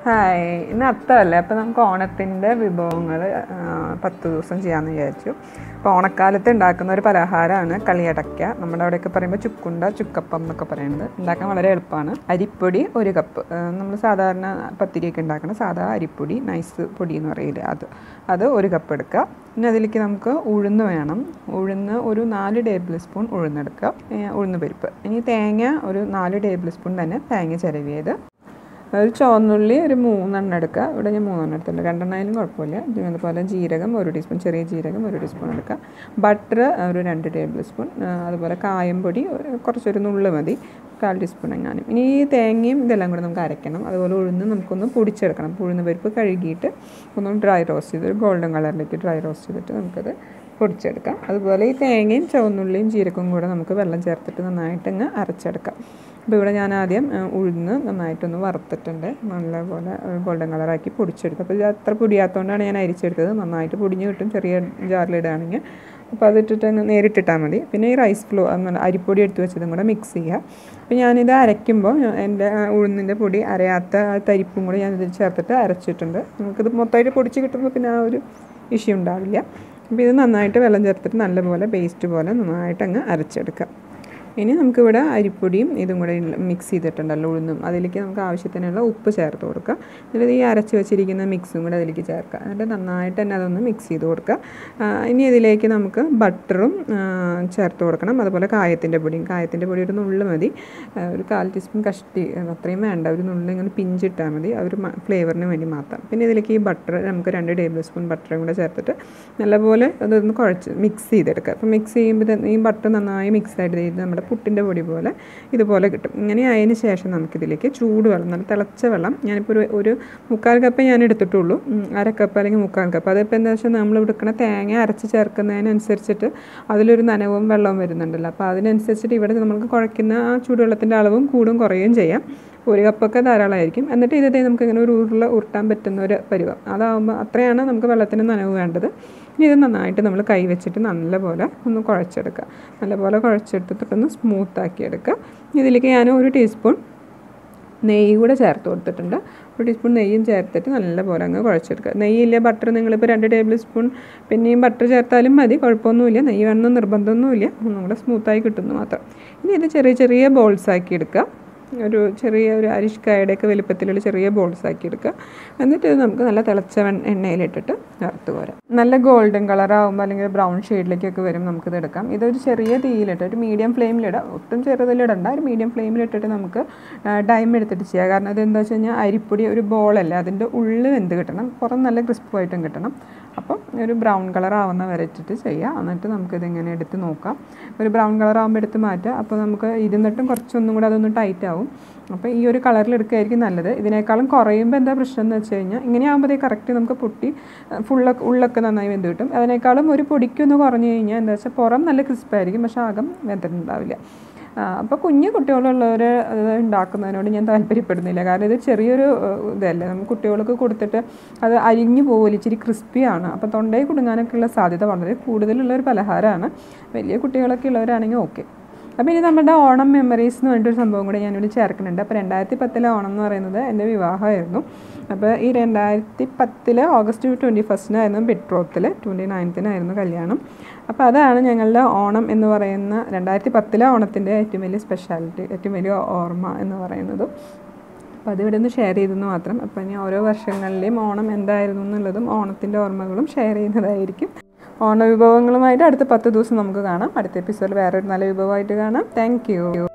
hi ഇന്ന് അത്തമല്ലേ അപ്പോൾ നമുക്ക് ഓണത്തിൻ്റെ വിഭവങ്ങൾ പത്ത് ദിവസം ചെയ്യാമെന്ന് വിചാരിച്ചു അപ്പോൾ ഓണക്കാലത്ത് ഉണ്ടാക്കുന്ന ഒരു പലഹാരമാണ് കളിയടയ്ക്ക നമ്മുടെ അവിടെയൊക്കെ പറയുമ്പോൾ ചുക്കുണ്ട ചുക്കപ്പം എന്നൊക്കെ പറയുന്നത് ഉണ്ടാക്കാൻ വളരെ എളുപ്പമാണ് അരിപ്പൊടി ഒരു കപ്പ് നമ്മൾ സാധാരണ പത്തിരിയൊക്കെ ഉണ്ടാക്കുന്ന സാധാ അരിപ്പൊടി നൈസ് പൊടി എന്ന് പറയില്ലേ അത് അത് ഒരു കപ്പ് എടുക്കുക പിന്നെ അതിലേക്ക് നമുക്ക് ഉഴുന്ന് വേണം ഉഴുന്ന് ഒരു നാല് ടേബിൾ സ്പൂൺ ഉഴുന്നെടുക്കുക ഏ, ഉഴുന്ന് പരിപ്പ് ഇനി തേങ്ങ ഒരു നാല് ടേബിൾ സ്പൂൺ തന്നെ തേങ്ങ ചിരവിയത് ഒരു ചുവന്നുള്ളി ഒരു മൂന്നെണ്ണം എടുക്കുക ഇവിടെ ഞാൻ മൂന്നെണ്ണം എടുത്തിട്ടുണ്ട് രണ്ടെണ്ണമായാലും കുഴപ്പമില്ല ഇത് അതുപോലെ ജീരകം ഒരു ടീസ്പൂൺ ചെറിയ ജീരകം ഒരു ടീസ്പൂൺ എടുക്കുക ബട്ടർ ഒരു രണ്ട് ടേബിൾ സ്പൂൺ ആ, അതുപോലെ കായം പൊടി ഒരു കുറച്ചൊരു നുള്ള് മതി കാൽ ടീസ്പൂൺ എങ്ങാനും ഇനി ഈ തേങ്ങയും ഇതെല്ലാം കൂടെ നമുക്ക് അരയ്ക്കണം അതുപോലെ ഉഴുന്ന് നമുക്കൊന്ന് പൊടിച്ചെടുക്കണം ഉഴുന്ന് പരിപ്പ് കഴുകിയിട്ട് ഒന്ന് ഡ്രൈ റോസ്റ്റ് ചെയ്ത് ഒരു ഗോൾഡൻ കളറിലേക്ക് ഡ്രൈ റോസ്റ്റ് ചെയ്തിട്ട് നമുക്കത് പൊടിച്ചെടുക്കാം അതുപോലെ ഈ തേങ്ങയും ചുവന്നുള്ളിയും ജീരകവും കൂടെ നമുക്ക് വെള്ളം ചേർത്തിട്ട് നന്നായിട്ടങ്ങ് അരച്ചെടുക്കാം അപ്പോൾ ഇവിടെ ഞാൻ ആദ്യം ആ, ഉഴുന്ന് നന്നായിട്ടൊന്ന് വറുത്തിട്ടുണ്ട് നല്ലപോലെ ഗോൾഡൻ കളറാക്കി പൊടിച്ചെടുക്കും അപ്പോൾ ഇത് അത്ര പൊടിയാത്തതുകൊണ്ടാണ് ഞാൻ അരിച്ചെടുത്തത് നന്നായിട്ട് പൊടിഞ്ഞ് കിട്ടും ചെറിയ ജാറിലിടുകയാണെങ്കിൽ അപ്പോൾ അതിട്ടിട്ട് അങ്ങ് നേരിട്ടിട്ടാൽ മതി പിന്നെ ഈ റൈസ് ഫ്ലോ അരിപ്പൊടി എടുത്ത് വെച്ചതും കൂടെ മിക്സ് ചെയ്യുക അപ്പോൾ ഞാനിത് അരയ്ക്കുമ്പോൾ ഞാൻ- എൻ്റെ ആ, ഉഴുന്നിൻ്റെ പൊടി അരയാത്ത ആ തരിപ്പും കൂടെ ഞാൻ ഇതിൽ ചേർത്തിട്ട് അരച്ചിട്ടുണ്ട് നമുക്കിത് മൊത്തമായിട്ട് പൊടിച്ച് കിട്ടുമ്പോൾ പിന്നെ ആ ഒരു ഇഷ്യൂ ഉണ്ടാവില്ല അപ്പോൾ ഇത് നന്നായിട്ട് വെള്ളം ചേർത്തിട്ട് നല്ലപോലെ പേസ്റ്റ് പോലെ നന്നായിട്ട് അങ്ങ് അരച്ചെടുക്കുക ഇനി നമുക്കിവിടെ അരിപ്പൊടിയും ഇതും കൂടെ മിക്സ് ചെയ്തിട്ടുണ്ടല്ലോ ഉഴുന്നും അതിലേക്ക് നമുക്ക് ആവശ്യത്തിനുള്ള ഉപ്പ് ചേർത്ത് കൊടുക്കുക എന്നിട്ട് ഈ അരച്ച് വെച്ചിരിക്കുന്ന മിക്സും കൂടെ അതിലേക്ക് ചേർക്കുക എന്നിട്ട് നന്നായിട്ട് തന്നെ അതൊന്ന് മിക്സ് ചെയ്ത് കൊടുക്കുക ആ, ഇനി ഇതിലേക്ക് നമുക്ക് ബട്ടറും ആ, ചേർത്ത് കൊടുക്കണം അതുപോലെ കായത്തിൻ്റെ പൊടിയും കായത്തിൻ്റെ പൊടി ഒരു നുള്ള് മതി ആ, ഒരു കാൽ ടീസ്പൂൺ കഷ്ടി അത്രയും വേണ്ട ഒരു നുള്ളി ഇങ്ങനെ പിഞ്ചിട്ടാൽ മതി ആ ഒരു ഫ്ലേവറിന് വേണ്ടി മാത്രം പിന്നെ ഇതിലേക്ക് ഈ ബട്ടർ നമുക്ക് രണ്ട് ടേബിൾ സ്പൂൺ ബട്ടറും കൂടെ ചേർത്തിട്ട് നല്ലപോലെ അതൊന്ന് കുഴച്ച് മിക്സ് ചെയ്തെടുക്കുക അപ്പോൾ മിക്സ് ചെയ്യുമ്പോൾ ഇത് ഈ ബട്ടർ നന്നായി മിക്സ് ആയിട്ട് ഇത് നമ്മുടെ പുട്ടിൻ്റെ പൊടി പോലെ ഇതുപോലെ കിട്ടും ഇങ്ങനെ ആയതിന് ശേഷം നമുക്കിതിലേക്ക് ചൂട് വെള്ളം നല്ല തിളച്ച വെള്ളം ഞാനിപ്പോൾ ഒരു ഒരു മുക്കാൽ കപ്പ് ഞാൻ എടുത്തിട്ടുള്ളൂ ഉം, അര കപ്പ് അല്ലെങ്കിൽ മുക്കാൽ കപ്പ് അതിപ്പോൾ എന്താ വെച്ചാൽ നമ്മൾ എടുക്കുന്ന തേങ്ങ അരച്ച് ചേർക്കുന്നതിനനുസരിച്ചിട്ട് അതിലൊരു നനവും വെള്ളവും വരുന്നുണ്ടല്ലോ അപ്പോൾ അതിനനുസരിച്ചിട്ട് ഇവിടെ നമുക്ക് കുഴയ്ക്കുന്ന ആ ചൂടുവെള്ളത്തിൻ്റെ അളവും കൂടും കുറയുകയും ചെയ്യാം ഒരു കപ്പൊക്കെ ധാരാളമായിരിക്കും എന്നിട്ട് ഇത് ദേ നമുക്ക് ഇങ്ങനെ ഒരു ഉരുള ഉരുട്ടാൻ പറ്റുന്ന ഒരു പരുവം അതാകുമ്പോൾ അത്രയാണ് നമുക്ക് വെള്ളത്തിന് നനവ് വേണ്ടത് ഇനി ഇത് നന്നായിട്ട് നമ്മൾ കൈ വെച്ചിട്ട് നല്ലപോലെ ഒന്ന് കുഴച്ചെടുക്കുക നല്ലപോലെ കുഴച്ചെടുത്തിട്ടൊന്ന് സ്മൂത്താക്കി എടുക്കുക ഇതിലേക്ക് ഞാൻ ഒരു ടീസ്പൂൺ നെയ്യ് കൂടെ ചേർത്ത് കൊടുത്തിട്ടുണ്ട് ഒരു ടീസ്പൂൺ നെയ്യും ചേർത്തിട്ട് നല്ലപോലെ അങ്ങ് കുഴച്ചെടുക്കുക നെയ്യില്ല ബട്ടർ നിങ്ങളിപ്പോൾ രണ്ട് ടേബിൾ സ്പൂൺ പിന്നെയും ബട്ടർ ചേർത്താലും മതി കുഴപ്പമൊന്നുമില്ല നെയ്യ് വേണമെന്ന് നിർബന്ധമൊന്നുമില്ല ഒന്നും കൂടെ സ്മൂത്തായി കിട്ടുന്നു മാത്രം ഇനി ഇത് ചെറിയ ചെറിയ ബോൾസ് ആക്കി എടുക്കുക ഒരു ചെറിയ ഒരു അരിഷ്കായുടെയൊക്കെ വലിപ്പത്തിലുള്ള ചെറിയ ബോൾസ് ആക്കി എടുക്കുക എന്നിട്ട് ഇത് നമുക്ക് നല്ല തിളച്ച വെണ്ണ- എണ്ണയിലിട്ടിട്ട് വറുത്ത് കോരാം നല്ല ഗോൾഡൻ കളർ ആകുമ്പോൾ അല്ലെങ്കിൽ ബ്രൗൺ ഷെയ്ഡിലേക്കൊക്കെ വരും നമുക്കിത് എടുക്കാം ഇതൊരു ചെറിയ തീയിലിട്ട് ഒരു മീഡിയം ഫ്ലെയിമിലിടാം ഒട്ടും ചെറുതിലിടണ്ട ഒരു മീഡിയം ഫ്ലെയിമിലിട്ടിട്ട് നമുക്ക് ടൈം എടുത്തിട്ട് ചെയ്യാം കാരണം ഇതെന്താ വെച്ച് കഴിഞ്ഞാൽ അരിപ്പൊടി ഒരു ബോളല്ല അതിൻ്റെ ഉള്ളിൽ വെന്ത് കിട്ടണം പുറം നല്ല ക്രിസ്പായിട്ടും കിട്ടണം അപ്പം ഒരു ബ്രൗൺ കളർ ആവുന്ന വരെ ഇട്ടിട്ട് ചെയ്യാം എന്നിട്ട് നമുക്കിത് ഇങ്ങനെ എടുത്ത് നോക്കാം ഒരു ബ്രൗൺ കളർ ആകുമ്പോൾ എടുത്ത് മാറ്റുക അപ്പോൾ നമുക്ക് ഇരുന്നിട്ടും കുറച്ചൊന്നും കൂടെ അതൊന്ന് ടൈറ്റ് ആവും അപ്പോൾ ഈ ഒരു കളറിൽ എടുക്കുകയായിരിക്കും നല്ലത് ഇതിനേക്കാളും കുറയുമ്പോൾ എന്താ പ്രശ്നം എന്ന് വെച്ച് കഴിഞ്ഞാൽ ഇങ്ങനെ ആകുമ്പോഴേ കറക്റ്റ് നമുക്ക് പൊട്ടി ഫുള്ളൊക്കെ ഉള്ളൊക്കെ നന്നായി വെന്ത് കിട്ടും അതിനേക്കാളും ഒരു പൊടിക്കൊന്ന് കുറഞ്ഞു കഴിഞ്ഞാൽ എന്താ വെച്ചാൽ പുറം നല്ല ക്രിസ്പായിരിക്കും പക്ഷേ അകം വെന്തിട്ടുണ്ടാവില്ല അപ്പോൾ കുഞ്ഞു കുട്ടികളുള്ളവർ അത് ഉണ്ടാക്കുന്നതിനോട് ഞാൻ താല്പര്യപ്പെടുന്നില്ല കാരണം ഇത് ചെറിയൊരു ഏഹ്, ഇതല്ലേ നമുക്ക് കുട്ടികൾക്ക് കൊടുത്തിട്ട് അത് അരിഞ്ഞു പോകില്ല ഇച്ചിരി ക്രിസ്പിയാണ് അപ്പോൾ തൊണ്ടയിൽ കുടുങ്ങാനൊക്കെ ഉള്ള സാധ്യത വളരെ കൂടുതലുള്ള ഒരു പലഹാരമാണ് വലിയ കുട്ടികളൊക്കെ ഉള്ളവരാണെങ്കിൽ ഓക്കെ അപ്പോൾ ഇനി നമ്മുടെ ഓണം മെമ്മറീസ് എന്ന് പറഞ്ഞിട്ടൊരു സംഭവം കൂടെ ഞാനിവിടെ ചേർക്കുന്നുണ്ട് അപ്പോൾ രണ്ടായിരത്തി പത്തിലെ ഓണം എന്ന് പറയുന്നത് എൻ്റെ വിവാഹമായിരുന്നു അപ്പോൾ ഈ രണ്ടായിരത്തി പത്തില് ഓഗസ്റ്റ് ട്വൻറ്റി ഫസ്റ്റിനായിരുന്നു ബെട്രോത്തിൽ ട്വൻറ്റി നയൻത്തിനായിരുന്നു കല്യാണം അപ്പോൾ അതാണ് ഞങ്ങളുടെ ഓണം എന്ന് പറയുന്ന രണ്ടായിരത്തി പത്തിലെ ഓണത്തിൻ്റെ ഏറ്റവും വലിയ സ്പെഷ്യാലിറ്റി ഏറ്റവും വലിയ ഓർമ്മ എന്ന് പറയുന്നത് അപ്പോൾ അതിവിടെ നിന്ന് ഷെയർ ചെയ്തെന്ന് മാത്രം അപ്പോൾ ഇനി ഓരോ വർഷങ്ങളിലെയും ഓണം എന്തായിരുന്നു എന്നുള്ളതും ഓണത്തിൻ്റെ ഓർമ്മകളും ഷെയർ ചെയ്യുന്നതായിരിക്കും ഓണ വിഭവങ്ങളുമായിട്ട് അടുത്ത പത്ത് ദിവസം നമുക്ക് കാണാം അടുത്ത എപ്പിസോഡിൽ വേറൊരു നല്ല വിഭവമായിട്ട് കാണാം താങ്ക്